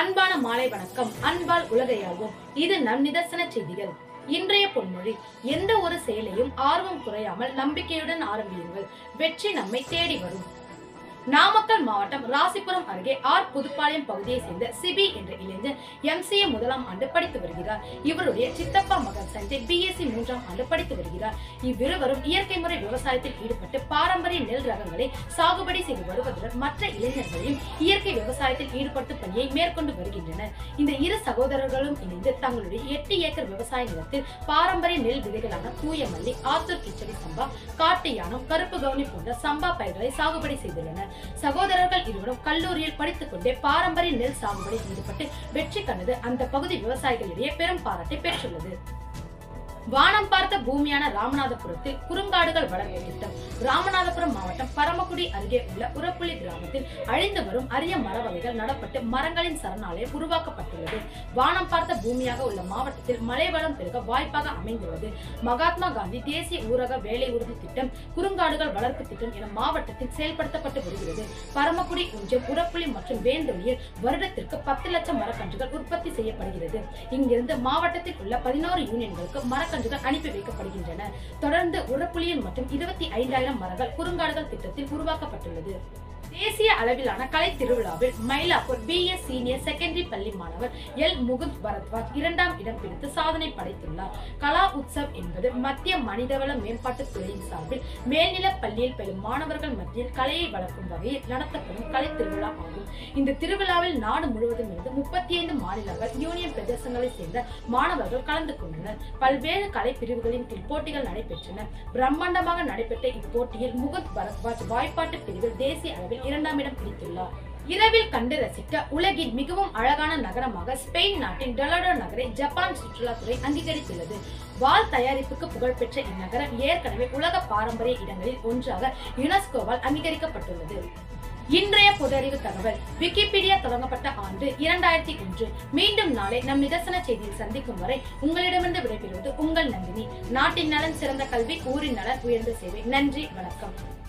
அன்பான மாலை வணக்கம் அன்பால் உலகையாகும் இது நம் நிதர்சன செய்திகள் இன்றைய பொன்மொழி எந்த ஒரு செயலையும் ஆர்வம் குறையாமல் நம்பிக்கையுடன் ஆரம்பியுங்கள் வெற்றி நம்மை தேடி வரும் நாமக்கல் மாவட்டம் ராசிபுரம் அருகே ஆர் புதுப்பாளையம் பகுதியை சேர்ந்த சிபி என்ற இளைஞர் எம்சிஏ முதலாம் ஆண்டு படித்து வருகிறார் இவருடைய சித்தப்பா மகன் சஞ்சய் பிஎஸ்சி மூன்றாம் ஆண்டு படித்து வருகிறார் இவ்விருவரும் இயற்கை முறை விவசாயத்தில் ஈடுபட்டு பாரம்பரிய நெல் ரகங்களை சாகுபடி செய்து வருவதுடன் மற்ற இளைஞர்களையும் இயற்கை விவசாயத்தில் ஈடுபடுத்தும் பணியை மேற்கொண்டு வருகின்றனர் இந்த இரு சகோதரர்களும் இணைந்து தங்களுடைய எட்டு ஏக்கர் விவசாய நிலத்தில் பாரம்பரிய நெல் விதைகளான தூய மல்லி ஆத்தூர் கிச்சடி சம்பா காட்டு யானம் கருப்பு கவுனி போன்ற சம்பா பயிர்களை சாகுபடி செய்துள்ளனர் சகோதரர்கள் இருவரும் கல்லூரியில் படித்துக் கொண்டே பாரம்பரிய நெல் சாகுபடியில் ஈடுபட்டு வெற்றி கண்டது அந்த பகுதி விவசாயிகளிடையே பெரும் பாராட்டை பெற்றுள்ளது வானம் பார்த்த பூமியான ராமநாதபுரத்தில் குறுங்காடுகள் வளர்ப்பு திட்டம் ராமநாதபுரம் மாவட்டம் பரமக்குடி அருகே உள்ள உரப்புள்ளி கிராமத்தில் அழிந்து வரும் அரிய மர வகைகள் நடப்பட்டு மரங்களின் சரணாலயம் உருவாக்கப்பட்டுள்ளது வானம் பார்த்த பூமியாக உள்ள மாவட்டத்தில் மழை வளம் பெருக வாய்ப்பாக அமைந்துள்ளது மகாத்மா காந்தி தேசிய ஊரக வேலை உறுதி திட்டம் குறுங்காடுகள் வளர்ப்பு திட்டம் என மாவட்டத்தில் செயல்படுத்தப்பட்டு வருகிறது பரமக்குடி ஒன்றியம் உரப்புள்ளி மற்றும் வேந்தொழியில் வருடத்திற்கு பத்து லட்சம் மரக்கன்றுகள் உற்பத்தி செய்யப்படுகிறது இங்கிருந்து மாவட்டத்தில் உள்ள பதினோரு யூனியன்களுக்கு மரக்கன்றுகள் அனுப்பி வைக்கப்படுகின்றன தொடர்ந்து உரப்புலியில் மற்றும் இருபத்தி ஐந்தாயிரம் மரங்கள் குறுங்காடுகள் திட்டத்தில் உருவாக்கப்பட்டுள்ளது தேசிய அளவிலான கலை திருவிழாவில் Mylapore P S senior secondary பள்ளி மாணவர் எல் முகுந்த் பரத்வாஜ் இரண்டாம் இடம் பிடித்து சாதனை படைத்துள்ளார் கலா உற்சவ் என்பது மத்திய மனிதவள மேம்பாட்டுத் துறையின் சார்பில் மேல்நில பள்ளியில் பெறும் மாணவர்கள் மத்தியில் கலையை வளர்க்கும் வகையில் நடத்தப்படும் கலை திருவிழா ஆகும் இந்த திருவிழாவில் நாடு முழுவதும் இருந்து முப்பத்தி ஐந்து மாநிலங்கள் யூனியன் பிரதேசங்களைச் சேர்ந்த மாணவர்கள் கலந்து கொண்டனர் பல்வேறு கலை பிரிவுகளின் கீழ் போட்டிகள் நடைபெற்றன பிரம்மாண்டமாக நடைபெற்ற இப்போட்டியில் முகுந்த் பரத்வாஜ் வாய்ப்பாட்டு பிரிவில் தேசிய அளவில் இரண்டாம் இடம் பிடித்துள்ளார் இரவில் கண்டு ரசிக்க உலகின் மிகவும் அழகான நகரமாக ஸ்பெயின் நாட்டின் டொலடோ நகரை ஜப்பான் சுற்றுலாத்துறை அங்கீகரித்துள்ளது வால் தயாரிப்புக்கு புகழ்பெற்ற இந்நகரம் ஏற்கனவே உலக பாரம்பரிய இடங்களில் ஒன்றாக யுனெஸ்கோவால் அங்கீகரிக்கப்பட்டுள்ளது இன்றைய பொது அறிவு தகவல் விக்கிபீடியா தொடங்கப்பட்ட ஆண்டு இரண்டாயிரத்தி ஒன்று மீண்டும் நாளை நம் நிதர்சன செய்தியில் சந்திக்கும் வரை உங்களிடமிருந்து விடைபெறுவது உங்கள் நந்தினி நாட்டின் நலன் சிறந்த கல்வி ஊரின் நலன் உயர்ந்த சேவை நன்றி வணக்கம்